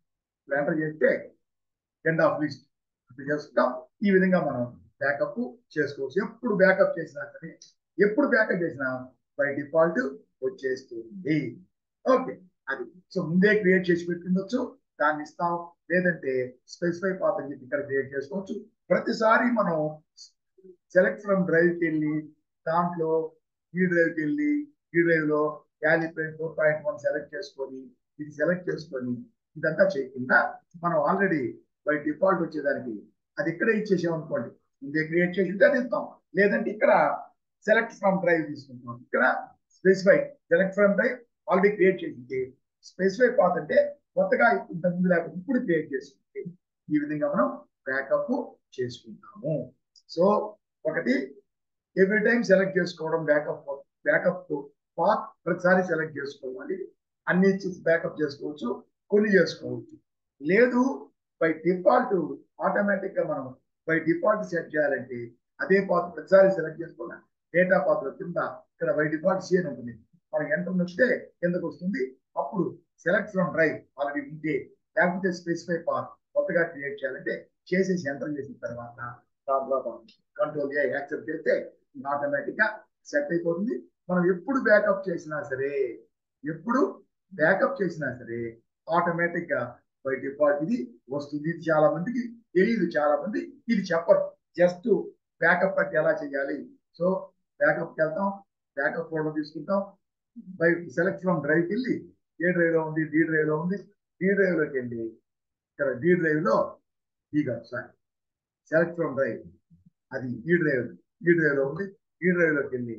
ఎంటర్ చేస్తే ఎండ్ ఆఫ్ లిస్ట్ చేసుకుంటాం ఈ విధంగా మనం బ్యాకప్ చేసుకోవచ్చు ఎప్పుడు బ్యాకప్ చేసినా సరే ఎప్పుడు బ్యాకప్ చేసినా బై డిఫాల్ట్ వచ్చేస్తుంది ఓకే అది సో ముందే క్రియేట్ చేసి పెట్టుండొచ్చు దాన్ని ఇస్తాం లేదంటే స్పెసిఫై పాత్ అని చెప్పి ఇక్కడ క్రియేట్ చేసుకోవచ్చు ప్రతిసారి మనం సెలెక్ట్ ఫ్రమ్ డ్రైవ్కి వెళ్ళి దాంట్లో ఈ డ్రైవ్కి వెళ్ళి ఈ డ్రైవ్ లో Tally Prime four point one select చేసుకొని ఇది సెలెక్ట్ చేసుకొని ఇదంతా చేయకుండా మనం ఆల్రెడీ బై డిఫాల్ట్ వచ్చేదానికి అది ఇక్కడే ఇచ్చేసాం అనుకోండి ముందే క్రియేట్ చేసి ఉంటే అది ఇస్తాం లేదంటే ఇక్కడ సెలెక్ట్ ఫ్రమ్ డ్రైవ్ తీసుకుంటాం ఇక్కడ specify select from drive already create చేసింది స్పెసిఫై పాత్ అంటే కొత్తగా ఇంతకుముందు లేకపోతే ఇప్పుడు క్రియేట్ చేసుకుంటే ఈ విధంగా మనం బ్యాకప్ చేసుకుంటాము సో ఒకటి ఎవ్రీ టైం సెలెక్ట్ చేసుకోవడం బ్యాకప్ బ్యాకప్ పాత్ ప్రతిసారి సెలెక్ట్ చేసుకోవాలి అన్ని బ్యాకప్ చేసుకోవచ్చు కొన్ని చేసుకోవచ్చు లేదు బై డిఫాల్ట్ ఆటోమేటిక్ గా మనం బై డిఫాల్ట్ సెట్ చేయాలంటే అదే పాత్ ప్రతిసారి సెలెక్ట్ చేసుకోవాలి డేటా పాత్ర కింద ఇక్కడ బై డిఫాల్ట్ సి అని ఉంటుంది మనం ఎంటర్ నొక్కితే కిందకు వస్తుంది అప్పుడు సెలెక్ట్ ఫ్రమ్ డ్రైవ్ ఆల్రెడీ ఉంటే లేకపోతే స్పెసిఫై పార్ట్ కొత్తగా క్రియేట్ చేయాలంటే చేసేసి ఎంటర్ చేసిన తర్వాత దాంట్లో కంట్రోల్ ఏ యాక్సెప్ట్ చేస్తే ఆటోమేటిక్ గా సెట్ అయిపోతుంది మనం ఎప్పుడు బ్యాకప్ చేసినా సరే ఎప్పుడు బ్యాకప్ చేసినా సరే ఆటోమేటిక్ గా బై డిఫాల్ట్ ఇది వస్తుంది ఇది చాలా మందికి తెలియదు చాలా మంది ఇది చెప్పరు జస్ట్ బ్యాకప్ అంటే ఎలా చేయాలి సో బ్యాకప్కి వెళ్తాం బ్యాకప్ ఫోటో తీసుకుంటాం బై సెలెక్ట్ ఫ్రమ్ డ్రైవ్కి వెళ్ళి ఏ డ్రైవ్ లో ఉంది డి డ్రైవ్ లో ఉంది డి డ్రైవ్ లోకి వెళ్ళి ఇక్కడ డి డ్రైవ్ లో ఈ కాదు సారీ సెలెక్ట్ ఫ్రమ్ డ్రైవ్ అది ఈ డ్రైవ్ ఈ డ్రైవ్ లో ఉంది ఈ డ్రైవ్ లోకి వెళ్ళి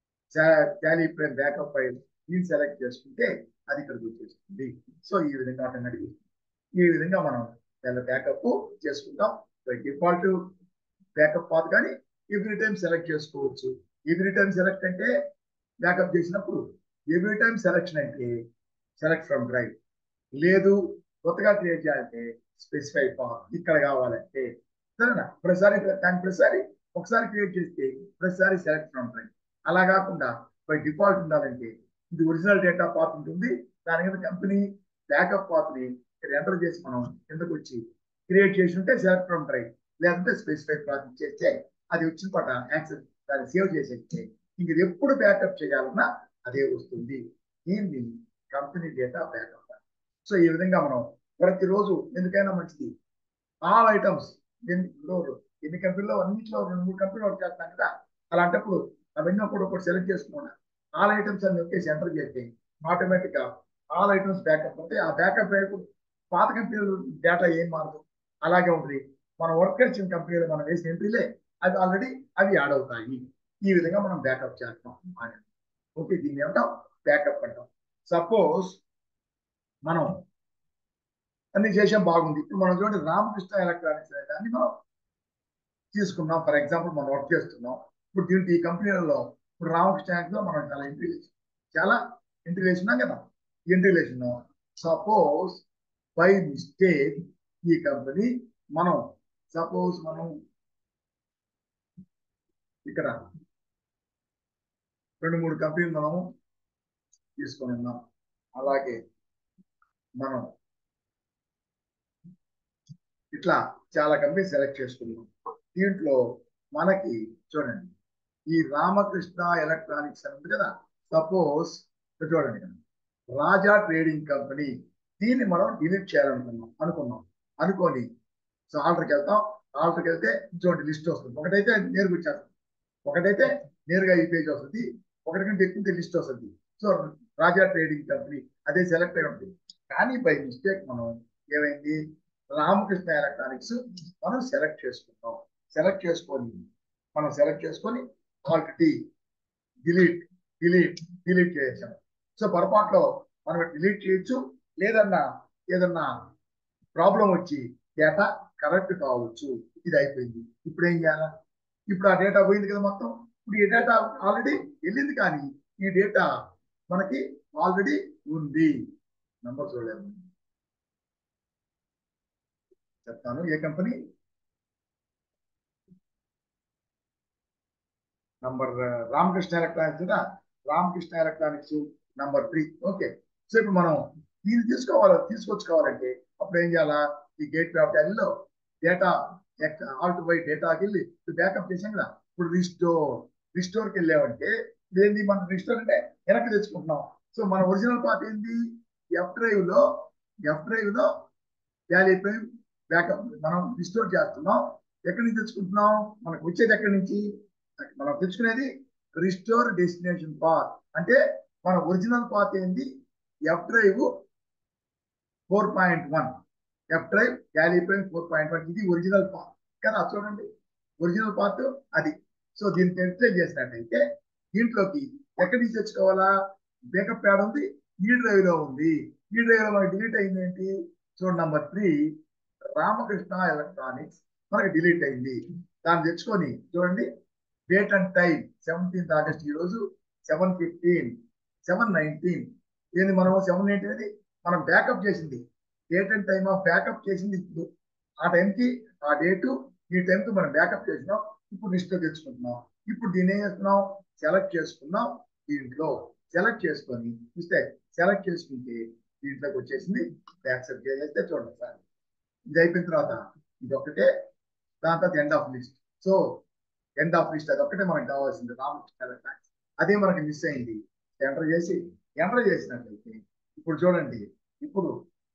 టాలీ ప్రైమ్ బ్యాకప్ ఫైల్ దీన్ని సెలెక్ట్ చేసుకుంటే అది ఇక్కడికి వచ్చేస్తుంది సో ఈ విధంగా ఆటోమేటిక్ ఈ విధంగా మనం బ్యాకప్ చేసుకుంటాం డిఫాల్ట్ బ్యాకప్ పాత్ కానీ ఎవ్రీ టైం సెలెక్ట్ చేసుకోవచ్చు ఎవ్రీ టైం సెలెక్ట్ అంటే బ్యాకప్ చేసినప్పుడు ఎవ్రీ టైం సెలెక్షన్ అయితే సెలెక్ట్ ఫ్రమ్ డ్రైవ్ లేదు కొత్తగా క్రియేట్ చేయాలంటే స్పెసిఫై పాత్ ఇక్కడ కావాలంటే సరేనా ప్రతిసారి దాని ప్రతిసారి ఒకసారి క్రియేట్ చేస్తే ప్రతిసారి సెలెక్ట్ ఫ్రమ్ డ్రైవ్ అలా కాకుండా బై డిఫాల్ట్ ఉండాలంటే ఇది ఒరిజినల్ డేటా పాత్ ఉంటుంది దాని కింద కంపెనీ బ్యాకప్ పాత్ ని ఇక్కడ ఎంటర్ చేసి మనం కిందకు వచ్చి క్రియేట్ చేసి ఉంటే సెలెక్ట్ ఫ్రమ్ డ్రైవ్ లేదంటే స్పెసిఫై ప్రాజెక్ట్ చేస్తే అది వచ్చిన పాట యాక్సెస్ దాన్ని సేవ్ చేసేస్తే ఇంక ఇది ఎప్పుడు బ్యాకప్ చేయాలన్నా అదే వస్తుంది దీన్ని కంపెనీ డేటా బ్యాకప్ సో ఈ విధంగా మనం ప్రతిరోజు ఎందుకైనా మంచిది ఆల్ ఐటమ్స్ ఎన్ని కంపెనీలో అన్నింటిలో రెండు మూడు కంపెనీలు వర్క్ చేస్తాం కదా అలాంటప్పుడు అవన్నీ ఒకటి ఒకటి సెలెక్ట్ చేసుకున్నా ఆల్ ఐటమ్స్ అని నొక్కేసి ఎంటర్ చేస్తే ఆటోమేటిక్ గా ఆల్ ఐటమ్స్ బ్యాకప్ అంటే ఆ బ్యాకప్ పాత కంపెనీలు డేటా ఏం మారదు అలాగే ఉంటుంది మనం వర్క్ చేసిన కంపెనీలో మనం వేసిన ఎంట్రీలే అది ఆల్రెడీ అవి యాడ్ అవుతాయి ఈ విధంగా మనం బ్యాకప్ చేస్తాం అని ఓకే దీన్ని ఏమంటాం బ్యాకప్ అంటాం సపోజ్ మనం అన్ని చేసాం బాగుంది ఇప్పుడు మనం చూడండి రామకృష్ణ ఎలక్ట్రానిక్స్ అనే దాన్ని మనం తీసుకున్నాం ఫర్ ఎగ్జాంపుల్ మనం వర్క్ చేస్తున్నాం ఇప్పుడు దీంట్లో ఈ కంపెనీలలో ఇప్పుడు రామకృష్ణ లో మనం చాలా ఎంట్రీ చాలా ఎంట్రీ వేసినాం కదా ఎంట్రీ వేసినాం సపోజ్ బై మిస్టేక్ ఈ కంపెనీ మనం సపోజ్ మనం ఇక్కడ రెండు మూడు కంపెనీలు మనం తీసుకొని ఉన్నాం అలాగే మనం ఇట్లా చాలా కంపెనీ సెలెక్ట్ చేసుకున్నాం దీంట్లో మనకి చూడండి ఈ రామకృష్ణ ఎలక్ట్రానిక్స్ అని ఉంది కదా సపోజ్ చూడండి రాజా ట్రేడింగ్ కంపెనీ దీన్ని మనం డిలీట్ చేయాలనుకున్నాం అనుకున్నాం అనుకోని సో ఆర్డర్కి వెళ్తాం ఆర్డర్కి వెళ్తే చూడండి లిస్ట్ వస్తుంది ఒకటైతే నేరుగా వచ్చేస్తుంది ఒకటైతే నేరుగా ఈ పేజ్ వస్తుంది ఒకటి కంటే ఎక్కువ లిస్ట్ వస్తుంది సో రాజా ట్రేడింగ్ కంపెనీ అదే సెలెక్ట్ అయి ఉంటుంది కానీ బై మిస్టేక్ మనం ఏమైంది రామకృష్ణ ఎలక్ట్రానిక్స్ మనం సెలెక్ట్ చేసుకుంటాం సెలెక్ట్ చేసుకొని మనం సెలెక్ట్ చేసుకొని ఆల్రెడీ డిలీట్ డిలీట్ డిలీట్ చేసాం సో పొరపాట్లో మనం డిలీట్ చేయొచ్చు లేదన్నా ఏదన్నా ప్రాబ్లం వచ్చి డేటా కరెక్ట్ కావచ్చు ఇది అయిపోయింది ఇప్పుడు ఏం చేయాలా ఇప్పుడు ఆ డేటా పోయింది కదా మొత్తం ఇప్పుడు ఈ డేటా ఆల్రెడీ వెళ్ళింది కానీ ఈ డేటా మనకి ఆల్రెడీ ఉంది నంబర్ చూడలేదు చెప్తాను ఏ company number Ramakrishna electronics Ramakrishna electronics number three okay so ఇప్పుడు మనం దీన్ని తీసుకోవాలి తీసుకొచ్చుకోవాలంటే అప్పుడు ఏం చేయాలా ఈ గేట్ వ్యాప్యాలలో డేటా ఆల్ట్ బై డేటాకి వెళ్ళి బ్యాకప్ చేసాం కదా ఇప్పుడు రిస్టోర్ రిస్టోర్కి వెళ్ళామంటే ఏంది మనం రిస్టోర్ అంటే వెనక్కి తెచ్చుకుంటున్నాం సో మన ఒరిజినల్ పార్ట్ ఏంది ఎఫ్ డ్రైవ్ లో ఎఫ్ డ్రైవ్ లో వ్యాలీ ప్రైమ్ బ్యాకప్ మనం రిస్టోర్ చేస్తున్నాం ఎక్కడి నుంచి తెచ్చుకుంటున్నాం మనకు వచ్చేది ఎక్కడి నుంచి మనం తెచ్చుకునేది రిస్టోర్ డెస్టినేషన్ పాత్ అంటే మన ఒరిజినల్ పాత్ ఏంది F drive four point one F drive Tally Prime four point one ఇది ఒరిజినల్ పాత్ కదా చూడండి ఒరిజినల్ పాత్ అది సో దీన్ని ఎక్స్ప్లెయిన్ చేసినట్టయితే దీంట్లోకి ఎక్కడి నుంచి తెచ్చుకోవాలా బ్యాకప్ యాడ్ ఉంది ఈ డ్రైవ్ లో ఉంది ఈ డ్రైవ్ లో మనకి డిలీట్ అయింది ఏంటి చూడండి నంబర్ త్రీ రామకృష్ణ ఎలక్ట్రానిక్స్ మనకి డిలీట్ అయింది దాన్ని తెచ్చుకొని చూడండి date and time seventeenth August ఈ రోజు సెవెన్ ఫిఫ్టీన్ సెవెన్ నైన్టీన్ ఏంది మనం సెవెన్ నైన్టీన్ అది మనం బ్యాకప్ చేసింది date and time of backup చేసింది ఇప్పుడు ఆ టైంకి ఆ డేటు ఈ టైంకి మనం బ్యాకప్ చేసినాం ఇప్పుడు లిస్ట్లో తెచ్చుకుంటున్నాం ఇప్పుడు దీన్ని ఏం చేస్తున్నాం సెలెక్ట్ చేసుకున్నాం దీంట్లో సెలెక్ట్ చేసుకొని చూస్తే సెలెక్ట్ చేసుకుంటే దీంట్లోకి వచ్చేసింది యాక్సెప్ట్ చేస్తే చూడండి సార్ ఇది అయిపోయిన తర్వాత ఇది ఒకటే దాని తర్వాత end of list so end of list అది ఒకటే మనకు కావాల్సింది రామకృష్ణ అదే మనకి మిస్ అయింది ఎంటర్ చేసి ఎంటర్ చేసినట్లయితే ఇప్పుడు చూడండి ఇప్పుడు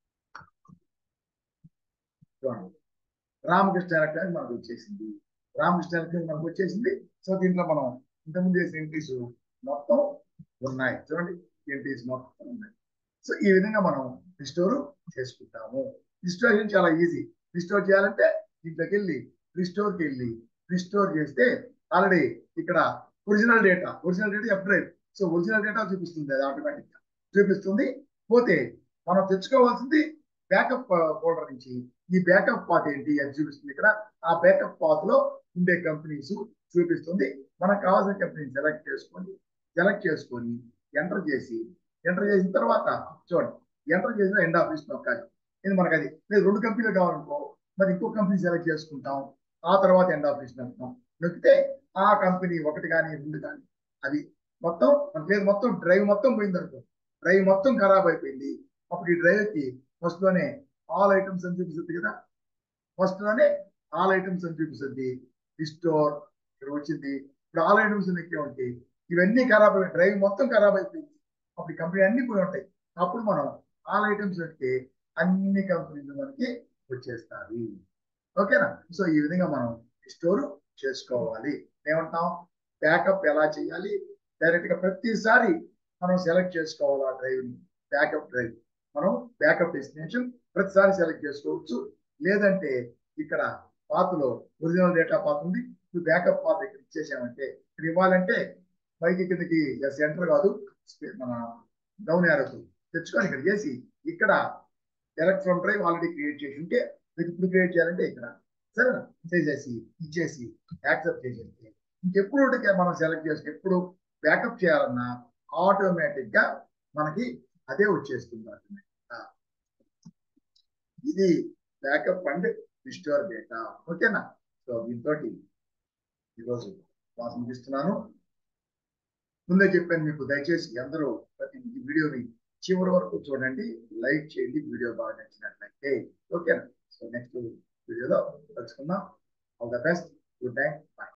చూడండి రామకృష్ణ ఎలక్ట్రానిక్ మనకు వచ్చేసింది రామకృష్ణ ఎలక్ట్రానిక్ మనకు వచ్చేసింది సో దీంట్లో మనం ఇంతకుముందు చేసిన ఎంట్రీస్ మొత్తం ఉన్నాయి చూడండి ఎంట్రీస్ మొత్తం ఉన్నాయి సో ఈ విధంగా మనం రిస్టోర్ చేసుకుంటాము రిస్టోరేషన్ చాలా ఈజీ రిస్టోర్ చేయాలంటే దీంట్లోకి వెళ్ళి రిస్టోర్కి వెళ్ళి రిస్టోర్ చేస్తే ఆల్రెడీ ఇక్కడ original data original data F drive so original data చూపిస్తుంది అది ఆటోమేటిక్ గా చూపిస్తుంది పోతే మనం తెచ్చుకోవాల్సింది బ్యాకప్ ఫోల్డర్ నుంచి ఈ బ్యాకప్ పాత్ ఏంటి అది చూపిస్తుంది ఇక్కడ ఆ బ్యాకప్ పాత్ లో ఉండే కంపెనీస్ చూపిస్తుంది మనకు కావాల్సిన కంపెనీని సెలెక్ట్ చేసుకొని సెలెక్ట్ చేసుకొని ఎంటర్ చేసి ఎంటర్ చేసిన తర్వాత చూడండి ఎంటర్ చేసిన ఎండ్ ఆఫీస్ నొక్కాలి ఇది మనకు అది లేదు రెండు కంపెనీలు కావాలనుకో మరి ఇంకో కంపెనీ సెలెక్ట్ చేసుకుంటాం ఆ తర్వాత ఎండ్ ఆఫీస్ నొక్కుతాం నొక్కితే ఆ కంపెనీ ఒకటి కానీ రెండు కానీ అది మొత్తం మనకి లేదు మొత్తం డ్రైవ్ మొత్తం పోయింది అనుకో డ్రైవ్ మొత్తం ఖరాబ్ అయిపోయింది అప్పుడు ఈ డ్రైవ్ కి ఫస్ట్ లోనే ఆల్ ఐటమ్స్ అని చూపిస్తుంది కదా ఫస్ట్ లోనే ఆల్ ఐటమ్స్ అని చూపిస్తుంది రిస్టోర్ ఇక్కడ వచ్చింది ఇప్పుడు ఆల్ ఐటమ్స్ ఎక్కే ఉంటాయి ఇవన్నీ ఖరాబ్ అయిపోయి డ్రైవ్ మొత్తం ఖరాబ్ అయిపోయింది అప్పుడు ఈ కంపెనీ అన్ని పోయి ఉంటాయి అప్పుడు మనం ఆల్ ఐటమ్స్ పెడితే అన్ని కంపెనీలు మనకి వచ్చేస్తాయి ఓకేనా సో ఈ విధంగా మనం స్టోర్ చేసుకోవాలి ఏమంటాం బ్యాకప్ ఎలా చేయాలి డైరెక్ట్ గా ప్రతిసారి మనం సెలెక్ట్ చేసుకోవాలి ఆ డ్రైవ్ ని బ్యాకప్ డ్రైవ్ మనం బ్యాకప్ డెస్టినేషన్ ప్రతిసారి సెలెక్ట్ చేసుకోవచ్చు లేదంటే ఇక్కడ పాత్లో ఒరిజినల్ డేటా పాత్ ఉంది ఇప్పుడు బ్యాకప్ పాత్ ఇక్కడ ఇచ్చేసామంటే ఇక్కడ ఇవ్వాలంటే పైకి కిందకి సెంటర్ కాదు మన డౌన్ యారోస్ తెచ్చుకొని ఇక్కడ చేసి ఇక్కడ ఎలక్ట్రాన్ డ్రైవ్ ఆల్రెడీ క్రియేట్ చేసి ఉంటే ఇప్పుడు క్రియేట్ చేయాలంటే ఇక్కడ సరే చేసేసి ఇచ్చేసి యాక్సెప్ట్ చేసేసి ఇంకెప్పుడు ఒకటి మనం సెలెక్ట్ చేసి ఎప్పుడు బ్యాకప్ చేయాలన్నా ఆటోమేటిక్ గా మనకి అదే వచ్చేస్తుంది ఇది బ్యాకప్ అండ్ రిస్టోర్ డేటా ఓకేనా సో దీంతో ఈరోజు క్లాస్ ముగిస్తున్నాను ముందే చెప్పాను మీకు దయచేసి అందరూ ప్రతి వీడియోని చివరి వరకు చూడండి లైక్ చేయండి వీడియో బాగా నచ్చినట్లయితే ఓకేనా సో నెక్స్ట్ వీడియోలో కలుసుకుందాం all the best good night bye